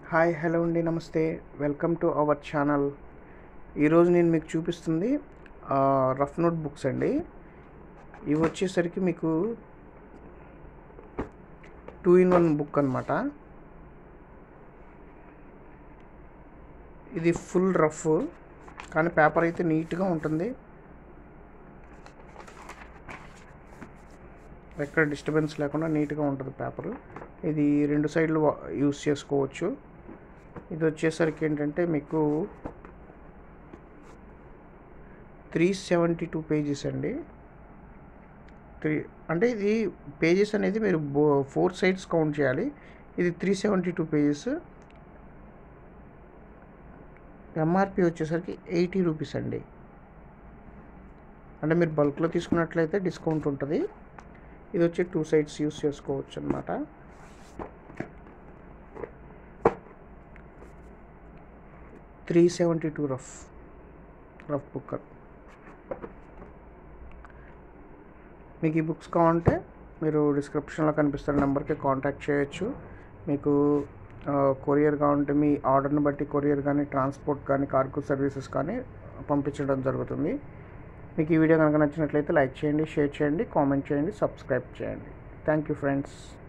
hi hello అండి నమస్తే welcome to our channel ఈరోజు నేను మీకు చూపిస్తుంది ఆ, రఫ్ నోట్ బుక్స్ అండి ఇవి వచ్చేసరికి మీకు టూ ఇన్ వన్ బుక్ అనమాట ఇది ఫుల్ రఫ్ కానీ పేపర్ అయితే నీట్గా ఉంటుంది ఎక్కడ డిస్టర్బెన్స్ లేకుండా నీట్గా ఉంటుంది పేపర్ ఇది రెండు సైడ్లు యూస్ చేసుకోవచ్చు ఇది వచ్చేసరికి ఏంటంటే మీకు త్రీ సెవెంటీ టూ పేజెస్ అండి త్రీ అంటే ఇది పేజెస్ అనేది మీరు బో ఫోర్ సైడ్స్ కౌంట్ చేయాలి ఇది three seventy two pages MRP వచ్చేసరికి ఎయిటీ రూపీస్ అండి అంటే మీరు బల్క్లో తీసుకున్నట్లయితే డిస్కౌంట్ ఉంటుంది ఇది వచ్చి టూ సైడ్స్ యూస్ చేసుకోవచ్చు అనమాట three seventy two rough rough book మీకు ఈ బుక్స్ కావాలంటే మీరు డిస్క్రిప్షన్లో కనిపిస్తున్న నెంబర్కి కాంటాక్ట్ చేయొచ్చు మీకు కొరియర్ కావాలంటే మీ ఆర్డర్ని బట్టి కొరియర్ కానీ ట్రాన్స్పోర్ట్ కానీ కార్గో సర్వీసెస్ కానీ పంపించడం జరుగుతుంది మీకు ఈ వీడియో కనుక నచ్చినట్లయితే లైక్ చేయండి షేర్ చేయండి కామెంట్ చేయండి సబ్స్క్రైబ్ చేయండి థ్యాంక్ యూ ఫ్రెండ్స్